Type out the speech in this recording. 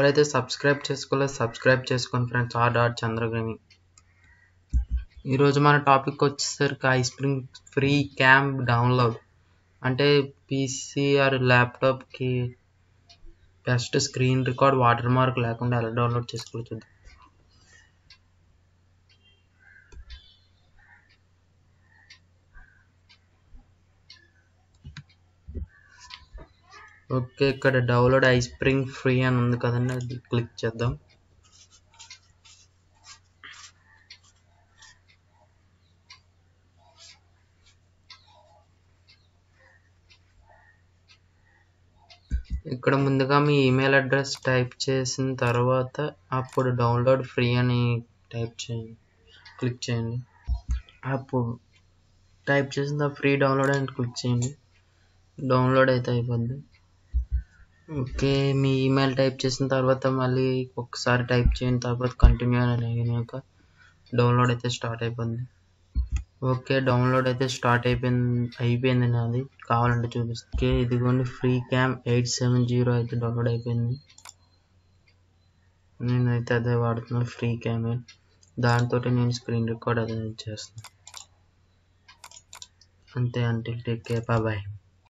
ఎవరైతే సబ్స్క్రైబ్ చేసుకోలేదో సబ్స్క్రైబ్ చేసుకోండి ఫ్రెండ్స్ ఆ డాట్ చంద్రగ్రమి ఈరోజు మన టాపిక్ వచ్చేసరికి ఐస్ప్రింగ్ ఫ్రీ క్యామ్ డౌన్లోడ్ అంటే పీసీ ఆర్ ల్యాప్టాప్కి best screen record water mark లేకుండా ఎలా డౌన్లోడ్ చేసుకోవచ్చు చూద్దాం ఓకే ఇక్కడ డౌన్లోడ్ ఐస్ప్రింగ్ ఫ్రీ అని ఉంది కదండి అది క్లిక్ చేద్దాం ఇక్కడ ముందుగా మీ ఈమెయిల్ అడ్రస్ టైప్ చేసిన తర్వాత అప్పుడు డౌన్లోడ్ ఫ్రీ అని టైప్ చేయండి క్లిక్ చేయండి అప్పుడు టైప్ చేసిన ఫ్రీ డౌన్లోడ్ అని క్లిక్ చేయండి డౌన్లోడ్ అయితే అయిపోద్ది ఓకే మీ ఈమెయిల్ టైప్ చేసిన తర్వాత మళ్ళీ ఒకసారి టైప్ చేసిన తర్వాత కంటిన్యూ అని అయినాక డౌన్లోడ్ అయితే స్టార్ట్ అయిపోయింది ఓకే డౌన్లోడ్ అయితే స్టార్ట్ అయిపోయింది అయిపోయింది నాది కావాలంటే చూపిస్తాను ఓకే ఇదిగోండి free cam eight seven zero అయితే డౌన్లోడ్ అయిపోయింది నేనైతే అదే వాడుతున్నాను ఫ్రీ క్యామే దాంతో నేను స్క్రీన్ రికార్డ్ అదే చేస్తాను అంతే అంటే టేక్ కేర్ బాయ్